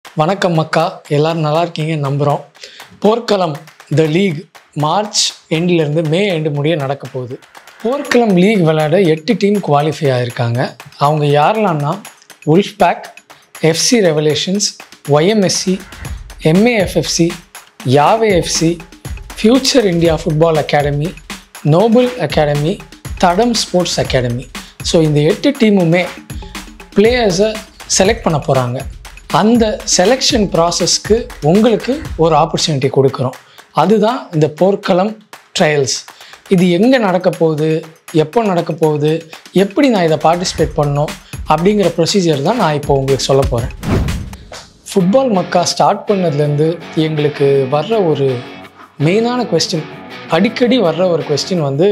வணக்கம் மக்கா எல்லாரும் நல்லா இருக்கீங்கன்னு நம்புகிறோம் போர்க்களம் த லீக் மார்ச் எண்ட்லேருந்து மே எண்டு முடிய நடக்க போகுது போர்க்களம் லீக் விளையாட எட்டு டீம் குவாலிஃபை ஆகிருக்காங்க அவங்க யாரெல்லாம்னா wolf pack FC revelations YMSC MAFFC Yahweh FC future India football academy noble academy Thadam sports academy so இந்த எட்டு டீமுமே பிளேயர்ஸை செலக்ட் பண்ண போகிறாங்க அந்த செலெக்ஷன் ப்ராசஸ்க்கு உங்களுக்கு ஒரு ஆப்பர்ச்சுனிட்டி கொடுக்குறோம் அதுதான் இந்த போர்க்களம் ட்ரையல்ஸ் இது எங்கே நடக்க போகுது எப்போ நடக்க போகுது எப்படி நான் இதை பார்ட்டிசிபேட் பண்ணணும் அப்படிங்கிற ப்ரொசீஜர் தான் நான் இப்போ உங்களுக்கு சொல்ல போகிறேன் ஃபுட்பால் மக்கா ஸ்டார்ட் பண்ணதுலேருந்து எங்களுக்கு வர்ற ஒரு மெயினான கொஸ்டின் அடிக்கடி வர்ற ஒரு கொஸ்டின் வந்து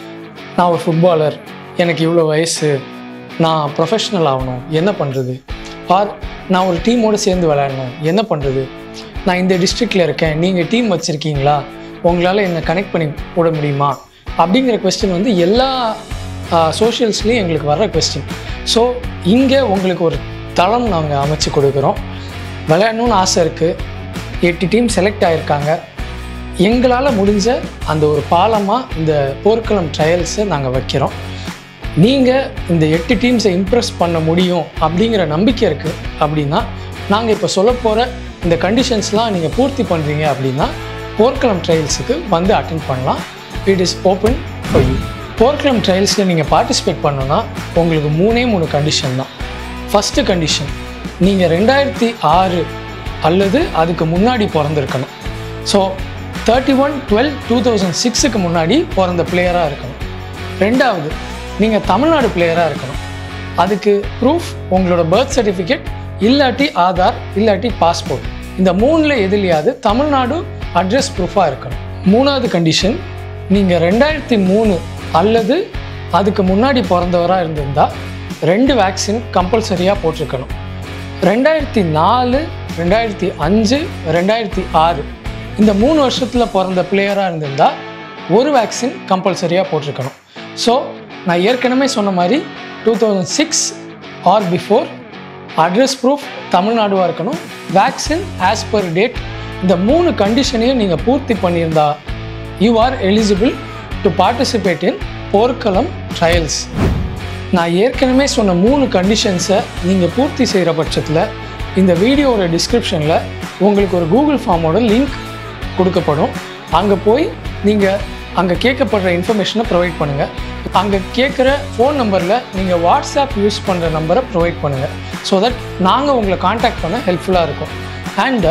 நான் ஒரு ஃபுட்பாலர் எனக்கு இவ்வளோ வயசு நான் ப்ரொஃபஷ்னல் ஆகணும் என்ன பண்ணுறது ஆர் நான் ஒரு டீமோடு சேர்ந்து விளையாடணும் என்ன பண்ணுறது நான் இந்த டிஸ்ட்ரிக்டில் இருக்கேன் நீங்கள் டீம் வச்சுருக்கீங்களா உங்களால் என்னை கனெக்ட் பண்ணி விட முடியுமா அப்படிங்கிற கொஸ்டின் வந்து எல்லா சோஷியல்ஸ்லேயும் எங்களுக்கு வர்ற கொஸ்டின் ஸோ இங்கே உங்களுக்கு ஒரு தளம் நாங்கள் அமைச்சு கொடுக்குறோம் விளையாடணும்னு ஆசை இருக்குது எட்டு டீம் செலக்ட் ஆகிருக்காங்க எங்களால் முடிஞ்ச அந்த ஒரு பாலமாக இந்த போர்க்களம் ட்ரையல்ஸை நாங்கள் வைக்கிறோம் நீங்கள் இந்த எட்டு டீம்ஸை இம்ப்ரெஸ் பண்ண முடியும் அப்படிங்கிற நம்பிக்கை இருக்குது அப்படின்னா நாங்கள் இப்போ சொல்ல போகிற இந்த கண்டிஷன்ஸ்லாம் நீங்கள் பூர்த்தி பண்ணுறீங்க அப்படின்னா போர்க்களம் ட்ரையல்ஸுக்கு வந்து அட்டென்ட் பண்ணலாம் it is open for you Porkkalam ட்ரையல்ஸில் நீங்கள் பார்ட்டிசிபேட் பண்ணணும்னா உங்களுக்கு மூணே மூணு கண்டிஷன் தான் ஃபஸ்ட்டு கண்டிஷன் நீங்கள் ரெண்டாயிரத்தி ஆறு அல்லது அதுக்கு முன்னாடி பிறந்திருக்கணும் so thirty one twelve two thousand சிக்ஸுக்கு முன்னாடி பிறந்த பிளேயராக இருக்கணும் ரெண்டாவது நீங்கள் தமிழ்நாடு பிளேயராக இருக்கணும் அதுக்கு ப்ரூஃப் உங்களோட பர்த் சர்டிஃபிகேட் இல்லாட்டி ஆதார் இல்லாட்டி பாஸ்போர்ட் இந்த மூணில் எதுலையாவது தமிழ்நாடு அட்ரஸ் ப்ரூஃபாக இருக்கணும் மூணாவது கண்டிஷன் நீங்கள் ரெண்டாயிரத்தி மூணு அல்லது அதுக்கு முன்னாடி பிறந்தவராக இருந்திருந்தால் ரெண்டு வேக்சின் கம்பல்சரியாக போட்டிருக்கணும் ரெண்டாயிரத்தி நாலு ரெண்டாயிரத்தி அஞ்சு ரெண்டாயிரத்தி ஆறு இந்த மூணு வருஷத்தில் பிறந்த பிளேயராக இருந்திருந்தால் ஒரு வேக்சின் கம்பல்சரியாக போட்டிருக்கணும் ஸோ நான் ஏற்கனவே சொன்ன மாதிரி two thousand six or before address proof தமிழ்நாடுவாக இருக்கணும் வேக்சின் ஆஸ் பர் டேட் இந்த மூணு கண்டிஷனையும் நீங்கள் பூர்த்தி பண்ணியிருந்தா you are eligible to participate in Porkkalam trials நான் ஏற்கனவே சொன்ன மூணு கண்டிஷன்ஸை நீங்கள் பூர்த்தி செய்கிற பட்சத்தில் இந்த வீடியோவோட டிஸ்கிரிப்ஷனில் உங்களுக்கு ஒரு கூகுள் ஃபார்மோட லிங்க் கொடுக்கப்படும் அங்கே போய் நீங்கள் அங்கே கேட்கப்படுற இன்ஃபர்மேஷனை ப்ரொவைட் பண்ணுங்கள் அங்கே கேட்குற ஃபோன் நம்பரில் நீங்கள் வாட்ஸ்அப் யூஸ் பண்ணுற நம்பரை ப்ரொவைட் பண்ணுங்கள் ஸோ தட் நாங்கள் உங்களை காண்டாக்ட் பண்ண ஹெல்ப்ஃபுல்லாக இருக்கும் அண்ட்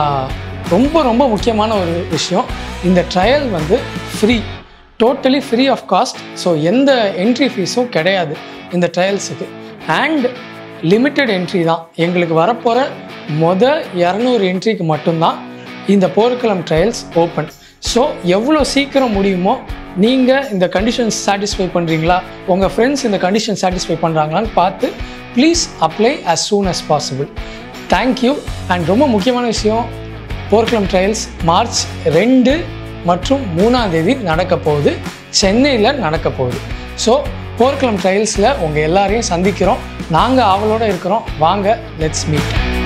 ரொம்ப ரொம்ப முக்கியமான ஒரு விஷயம் இந்த ட்ரையல் வந்து free totally free of cost so எந்த என்ட்ரி ஃபீஸும் கிடையாது இந்த ட்ரையல்ஸுக்கு அண்ட் லிமிட்டட் என்ட்ரி தான் எங்களுக்கு வரப்போகிற மொத இரநூறு என்ட்ரிக்கு மட்டும்தான் இந்த போர்க்களம் ட்ரையல்ஸ் ஓப்பன் ஸோ எவ்வளோ சீக்கிரம் முடியுமோ நீங்கள் இந்த கண்டிஷன்ஸ் சாட்டிஸ்ஃபை பண்ணுறீங்களா உங்கள் ஃப்ரெண்ட்ஸ் இந்த கண்டிஷன் சாட்டிஸ்ஃபை பண்ணுறாங்களான்னு பார்த்து please apply as soon as possible thank you and ரொம்ப முக்கியமான விஷயம் போர்க்களம் ட்ரையல்ஸ் மார்ச் ரெண்டு மற்றும் மூணாம் தேதி நடக்க போகுது சென்னையில் நடக்க போகுது ஸோ போர்க்களம் ட்ரையல்ஸில் உங்கள் எல்லாரையும் சந்திக்கிறோம் நாங்கள் அவளோட இருக்கிறோம் வாங்க லெட்ஸ் மீட்